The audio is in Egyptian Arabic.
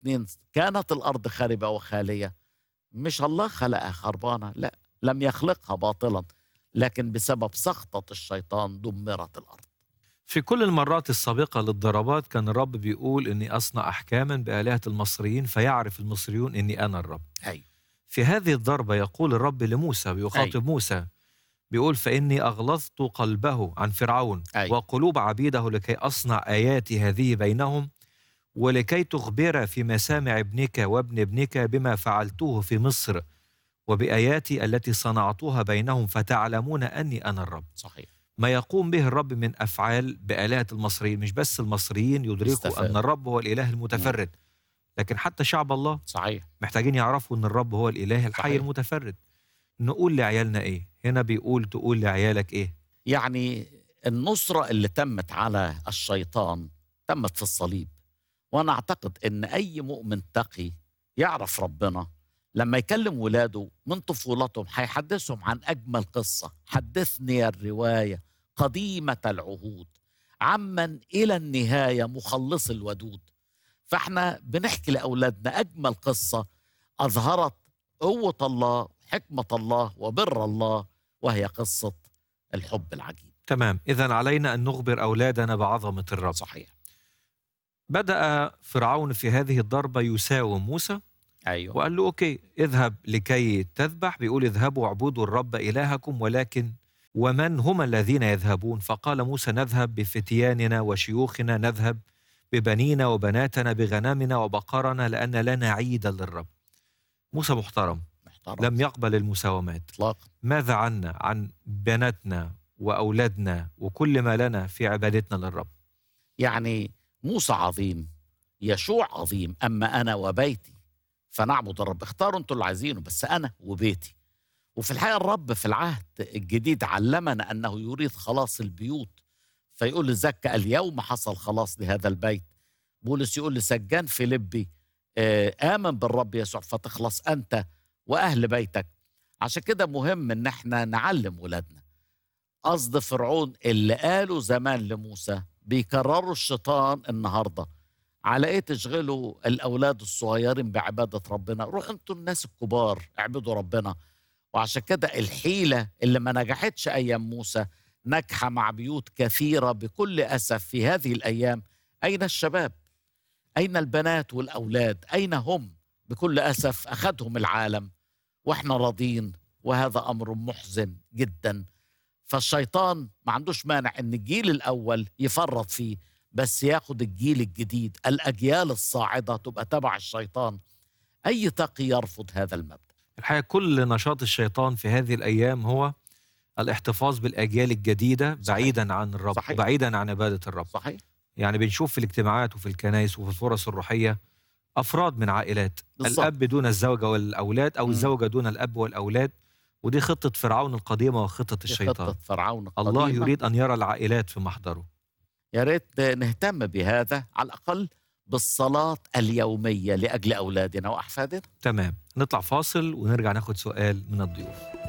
اتنين كانت الأرض خاربة وخالية مش الله خلقها خربانة لا لم يخلقها باطلا لكن بسبب سخطة الشيطان دمرت الأرض في كل المرات السابقة للضربات كان الرب بيقول إني أصنع أحكاما بآلهة المصريين فيعرف المصريون إني أنا الرب أي في هذه الضربة يقول الرب لموسى بيخاطب موسى بيقول فإني أغلظت قلبه عن فرعون أي. وقلوب عبيده لكي أصنع آياتي هذه بينهم ولكي تخبر في مسامع ابنك وابن ابنك بما فعلته في مصر وبآياتي التي صنعتها بينهم فتعلمون أني أنا الرب صحيح ما يقوم به الرب من أفعال بآلهة المصريين مش بس المصريين يدركوا استفاد. أن الرب هو الإله المتفرد لكن حتى شعب الله صحيح محتاجين يعرفوا أن الرب هو الإله الحي صحيح. المتفرد نقول لعيالنا إيه هنا بيقول تقول لعيالك إيه يعني النصرة اللي تمت على الشيطان تمت في الصليب وأنا أعتقد أن أي مؤمن تقي يعرف ربنا لما يكلم ولاده من طفولتهم هيحدثهم عن أجمل قصة حدثني الرواية قديمة العهود عمن إلى النهاية مخلص الودود فاحنا بنحكي لأولادنا أجمل قصة أظهرت قوة الله حكمة الله وبر الله وهي قصة الحب العجيب تمام إذا علينا أن نخبر أولادنا بعظمة الرب صحيح بدأ فرعون في هذه الضربة يساوم موسى أيوه وقال له أوكي اذهب لكي تذبح بيقول اذهبوا اعبدوا الرب إلهكم ولكن ومن هم الذين يذهبون فقال موسى نذهب بفتياننا وشيوخنا نذهب ببنينا وبناتنا بغنمنا وبقرنا لأن لنا عيدا للرب موسى محترم محترم لم يقبل المساومات إطلاقا ماذا عنا عن بناتنا وأولادنا وكل ما لنا في عبادتنا للرب يعني موسى عظيم يشوع عظيم أما أنا وبيتي فنعبد الرب اختاروا انتوا اللي عايزينه بس أنا وبيتي وفي الحقيقة الرب في العهد الجديد علمنا أنه يريد خلاص البيوت فيقول لزكا اليوم حصل خلاص لهذا البيت بولس يقول لسجان فيلبي آه، آمن بالرب يسوع فتخلص أنت وأهل بيتك عشان كده مهم إن احنا نعلم ولادنا قصد فرعون اللي قاله زمان لموسى بيكرروا الشيطان النهارده على ايه تشغلوا الاولاد الصغيرين بعباده ربنا روحوا انتوا الناس الكبار اعبدوا ربنا وعشان كده الحيله اللي ما نجحتش ايام موسى ناجحه مع بيوت كثيره بكل اسف في هذه الايام اين الشباب اين البنات والاولاد اين هم بكل اسف اخذهم العالم واحنا راضين وهذا امر محزن جدا فالشيطان ما عندوش مانع ان الجيل الاول يفرط فيه بس ياخد الجيل الجديد الاجيال الصاعده تبقى تبع الشيطان اي تقي يرفض هذا المبدا الحقيقة كل نشاط الشيطان في هذه الأيام هو الاحتفاظ بالأجيال الجديدة صحيح. بعيدا عن الرب صحيح. بعيدا عن عبادة الرب صحيح يعني بنشوف في الاجتماعات وفي الكنائس وفي الفرص الروحية أفراد من عائلات بالظبط. الأب دون الزوجة والأولاد أو مم. الزوجة دون الأب والأولاد ودي خطة فرعون القديمة وخطة دي الشيطان خطه فرعون الله القديمة. يريد أن يرى العائلات في محضره يا ريت نهتم بهذا على الاقل بالصلاه اليوميه لاجل اولادنا واحفادنا تمام نطلع فاصل ونرجع ناخد سؤال من الضيوف